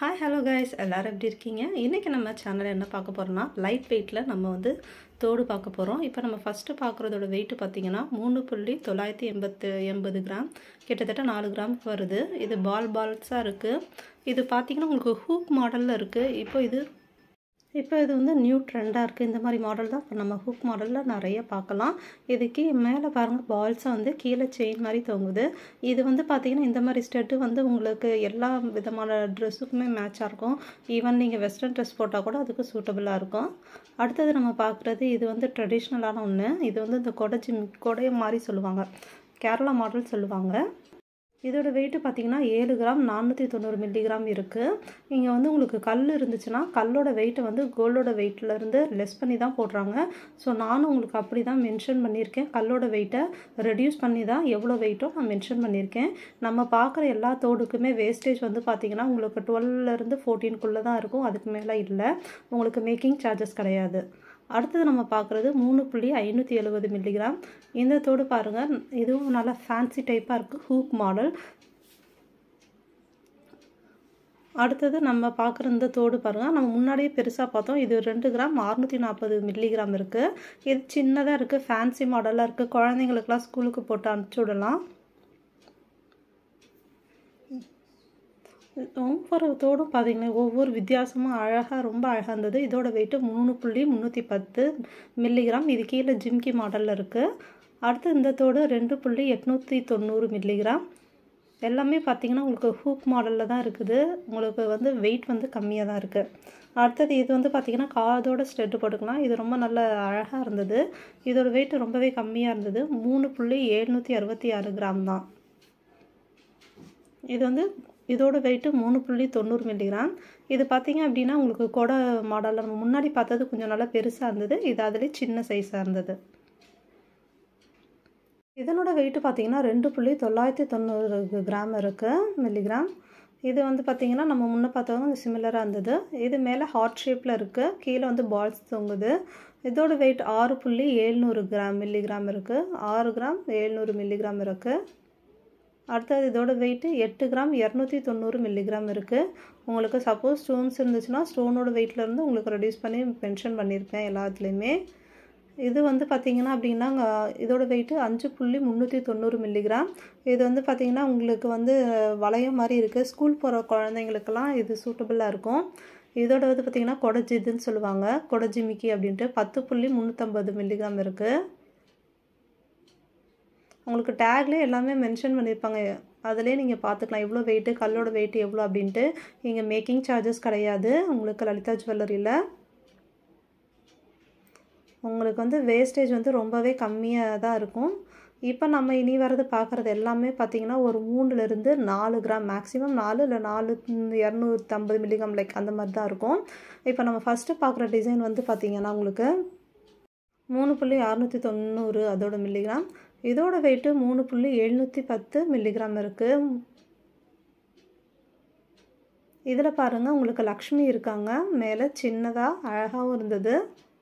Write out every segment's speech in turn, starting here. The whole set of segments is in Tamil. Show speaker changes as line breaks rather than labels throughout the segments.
ஹாய் ஹலோ கைஸ் எல்லோரும் எப்படி இருக்கீங்க இன்றைக்கி நம்ம சேனலில் என்ன பார்க்க போகிறோம்னா லைட் வெயிட்டில் நம்ம வந்து தோடு பார்க்க போகிறோம் இப்போ நம்ம ஃபஸ்ட்டு பார்க்குறதோட வெயிட்டு பார்த்தீங்கன்னா மூணு புள்ளி தொள்ளாயிரத்தி எண்பத்து எண்பது கிராம் கிட்டத்தட்ட நாலு கிராமுக்கு வருது இது பால் பால்ஸாக இருக்குது இது பார்த்தீங்கன்னா உங்களுக்கு ஹூக் மாடலில் இருக்குது இப்போ இது இப்போ இது வந்து நியூ ட்ரெண்டாக இருக்குது இந்த மாதிரி மாடல் தான் இப்போ நம்ம ஹூக் மாடலில் நிறைய பார்க்கலாம் இதுக்கு மேலே பாருங்கள் பால்ஸாக வந்து கீழே செயின் மாதிரி தொங்குது இது வந்து பார்த்திங்கன்னா இந்த மாதிரி ஸ்டெட்டு வந்து உங்களுக்கு எல்லா விதமான ட்ரெஸ்ஸுக்குமே மேட்சாக இருக்கும் ஈவன் நீங்கள் வெஸ்டர்ன் ட்ரெஸ் போட்டால் கூட அதுக்கு சூட்டபுளாக இருக்கும் அடுத்தது நம்ம பார்க்குறது இது வந்து ட்ரெடிஷ்னலான ஒன்று இது வந்து இந்த கொடைச்சி கொடைய மாதிரி சொல்லுவாங்க கேரளா மாடல் சொல்லுவாங்க இதோட வெயிட்டு பார்த்தீங்கன்னா ஏழு கிராம் நானூற்றி தொண்ணூறு மில்லிகிராம் இருக்குது இங்கே வந்து உங்களுக்கு கல் இருந்துச்சுன்னா கல்லோட வெயிட்டை வந்து கோல்டோட வெயிட்லேருந்து லெஸ் பண்ணி தான் போடுறாங்க ஸோ நானும் உங்களுக்கு அப்படி தான் மென்ஷன் பண்ணியிருக்கேன் கல்லோட வெயிட்டை ரெடியூஸ் பண்ணி தான் எவ்வளோ வெயிட்டோ நான் மென்ஷன் பண்ணியிருக்கேன் நம்ம பார்க்குற எல்லா தோடுக்குமே வேஸ்டேஜ் வந்து பார்த்திங்கன்னா உங்களுக்கு டுவெல்லேருந்து ஃபோர்டீன்குள்ளே தான் இருக்கும் அதுக்கு மேலே இல்லை உங்களுக்கு மேக்கிங் சார்ஜஸ் கிடையாது அடுத்தது நம்ம பார்க்குறது மூணு புள்ளி ஐநூற்றி எழுபது மில்லிகிராம் இந்த தோடு பாருங்கள் இதுவும் நல்லா ஃபேன்சி டைப்பாக இருக்குது ஹூக் மாடல் அடுத்தது நம்ம பார்க்குற இந்த தோடு பாருங்கள் நம்ம முன்னாடியே பெருசாக பார்த்தோம் இது ரெண்டு கிராம் அறுநூற்றி நாற்பது மில்லிகிராம் இருக்குது இது சின்னதாக இருக்குது ஃபேன்சி மாடலாக இருக்குது குழந்தைங்களுக்கெல்லாம் ஸ்கூலுக்கு போட்டு அனுப்பிச்சி விடலாம் ஒவ்வொரு தோடும் பார்த்தீங்கன்னா ஒவ்வொரு வித்தியாசமாக அழகாக ரொம்ப அழகாக இருந்தது இதோட வெயிட்டு மூணு புள்ளி முந்நூற்றி பத்து மில்லிகிராம் இது கீழே ஜிம்கி மாடலில் இருக்குது அடுத்து இந்த தோடு ரெண்டு புள்ளி எட்நூற்றி தொண்ணூறு மில்லிகிராம் எல்லாமே பார்த்தீங்கன்னா உங்களுக்கு ஹூக் மாடலில் தான் இருக்குது உங்களுக்கு வந்து வெயிட் வந்து கம்மியாக தான் இருக்குது அடுத்தது இது வந்து பார்த்திங்கன்னா காதோட ஸ்டெட்டு போட்டுக்கலாம் இது ரொம்ப நல்ல அழகாக இருந்தது இதோட வெயிட் ரொம்பவே கம்மியாக இருந்தது மூணு புள்ளி எழுநூற்றி அறுபத்தி ஆறு கிராம் தான் இது வந்து இதோட வெயிட்டு மூணு புள்ளி தொண்ணூறு மில்லிகிராம் இது பார்த்தீங்க அப்படின்னா உங்களுக்கு கொடை மாடலில் நம்ம முன்னாடி பார்த்தது கொஞ்சம் நல்லா பெருசாக இருந்தது இது அதிலே சின்ன சைஸாக இருந்தது இதனோட வெயிட்டு பார்த்தீங்கன்னா ரெண்டு புள்ளி தொள்ளாயிரத்தி தொண்ணூறு கிராம் இருக்குது மில்லிகிராம் இது வந்து பார்த்திங்கன்னா நம்ம முன்னே பார்த்தவங்க கொஞ்சம் சிமிலராக இருந்தது இது மேலே ஹார்ட் ஷேப்பில் இருக்குது கீழே வந்து பால்ஸ் தொங்குது இதோட வெயிட் ஆறு புள்ளி ஏழ்நூறு கிராம் மில்லிகிராம் இருக்குது ஆறு கிராம் ஏழ்நூறு மில்லிகிராம் இருக்குது அடுத்தது இதோட வெயிட்டு எட்டு கிராம் இரநூத்தி தொண்ணூறு மில்லிகிராம் இருக்குது உங்களுக்கு சப்போஸ் ஸ்டோன்ஸ் இருந்துச்சுன்னா ஸ்டோனோட வெயிட்லேருந்து உங்களுக்கு ரெடியூஸ் பண்ணி மென்ஷன் பண்ணியிருப்பேன் எல்லாத்துலேயுமே இது வந்து பார்த்திங்கன்னா அப்படின்னா இதோட வெயிட்டு அஞ்சு புள்ளி முந்நூற்றி தொண்ணூறு மில்லிகிராம் இது வந்து பார்த்திங்கன்னா உங்களுக்கு வந்து வளையம் மாதிரி இருக்குது ஸ்கூல் போகிற குழந்தைங்களுக்கெல்லாம் இது சூட்டபுளாக இருக்கும் இதோட வந்து பார்த்திங்கன்னா கொடஜிதுன்னு சொல்லுவாங்க கொடஜிமிக்கி அப்படின்ட்டு பத்து புள்ளி முந்நூற்றம்பது மில்லிகிராம் இருக்குது உங்களுக்கு டேக்லேயே எல்லாமே மென்ஷன் பண்ணியிருப்பாங்க அதிலே நீங்கள் பார்த்துக்கலாம் எவ்வளோ வெயிட்டு கல்லோட வெயிட்டு எவ்வளோ அப்படின்ட்டு இங்கே மேக்கிங் சார்ஜஸ் கிடையாது உங்களுக்கு லலிதா ஜுவல்லரியில் உங்களுக்கு வந்து வேஸ்டேஜ் வந்து ரொம்பவே கம்மியாக தான் இருக்கும் இப்போ நம்ம இனி வரது பார்க்குறது எல்லாமே பார்த்திங்கன்னா ஒரு மூணுலேருந்து நாலு கிராம் மேக்ஸிமம் நாலு இல்லை நாலு இரநூத்தம்பது மில்லிகிராம் லைக் அந்த மாதிரி தான் இருக்கும் இப்போ நம்ம ஃபஸ்ட்டு பார்க்குற டிசைன் வந்து பார்த்திங்கன்னா உங்களுக்கு மூணு புள்ளி அறுநூற்றி தொண்ணூறு அதோட மில்லிகிராம் இதோட வெயிட்டு மூணு புள்ளி எழுநூற்றி பத்து மில்லிகிராம் இருக்குது இதில் பாருங்கள் உங்களுக்கு லக்ஷ்மி இருக்காங்க மேலே சின்னதாக அழகாகவும் இருந்தது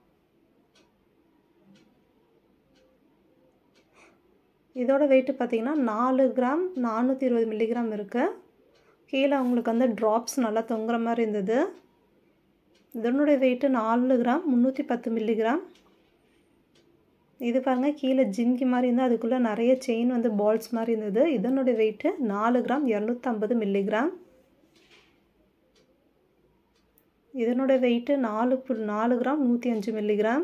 இதோட வெயிட்டு பார்த்திங்கன்னா நாலு கிராம் நானூற்றி இருபது மில்லிகிராம் இருக்குது கீழே உங்களுக்கு வந்து ட்ராப்ஸ் நல்லா தொங்குற மாதிரி இருந்தது இதனுடைய வெயிட்டு நாலு கிராம் முந்நூற்றி பத்து மில்லிகிராம் இது பாருங்கள் கீழே ஜிம்கி மாதிரி இருந்தால் அதுக்குள்ளே நிறைய செயின் வந்து பால்ஸ் மாதிரி இருந்தது இதனுடைய வெயிட்டு நாலு கிராம் இரநூத்தம்பது மில்லிகிராம் இதனோட வெயிட்டு நாலு புல் நாலு கிராம் நூற்றி அஞ்சு மில்லிகிராம்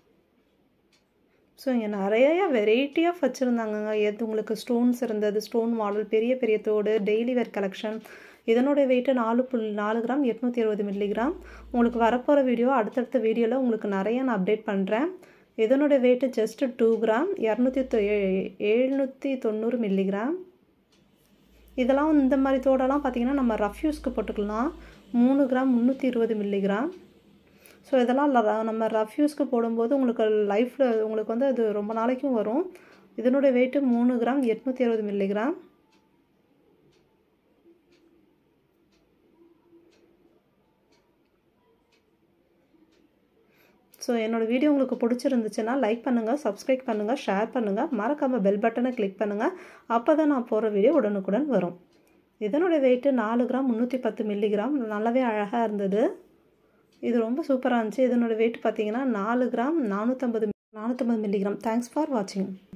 ஸோ இங்கே நிறைய வெரைட்டி ஆஃப் வச்சுருந்தாங்கங்க எது உங்களுக்கு ஸ்டோன்ஸ் இருந்தது ஸ்டோன் மாடல் பெரிய பெரிய தோடு டெய்லி வேர் கலெக்ஷன் இதனோட வெயிட்டு நாலு புல் நாலு கிராம் எட்நூற்றி அறுபது மில்லிகிராம் உங்களுக்கு வரப்போகிற வீடியோ அடுத்தடுத்த வீடியோவில் உங்களுக்கு நிறைய நான் அப்டேட் பண்ணுறேன் இதனோட வெயிட்டு ஜஸ்ட்டு டூ கிராம் இரநூத்தி எழுநூற்றி தொண்ணூறு மில்லிகிராம் இதெல்லாம் இந்த மாதிரி தோடெல்லாம் பார்த்திங்கன்னா நம்ம ரஃப் யூஸ்க்கு போட்டுக்கலாம் மூணு கிராம் முந்நூற்றி இருபது மில்லிகிராம் ஸோ இதெல்லாம் நம்ம ரஃப் யூஸ்க்கு போடும்போது உங்களுக்கு லைஃப்பில் உங்களுக்கு வந்து அது ரொம்ப நாளைக்கும் வரும் இதனுடைய வெயிட்டு மூணு கிராம் எட்நூற்றி அறுபது மில்லிகிராம் ஸோ என்னோடய வீடியோ உங்களுக்கு பிடிச்சிருந்துச்சுன்னா லைக் பண்ணுங்கள் சப்ஸ்கிரைப் பண்ணுங்கள் ஷேர் பண்ணுங்கள் மறக்காமல் பெல் பட்டனை கிளிக் பண்ணுங்கள் அப்போ தான் நான் போகிற வீடியோ உடனுக்குடன் வரும் இதனோட வெயிட்டு நாலு கிராம் முந்நூற்றி பத்து மில்லிகிராம் நல்லாவே அழகாக இருந்தது இது ரொம்ப சூப்பராக இருந்துச்சு இதனோட வெயிட் பார்த்தீங்கன்னா நாலு கிராம் நானூற்றம்பது நானூற்றம்பது மில்லிகிராம் தேங்க்ஸ் ஃபார் வாட்சிங்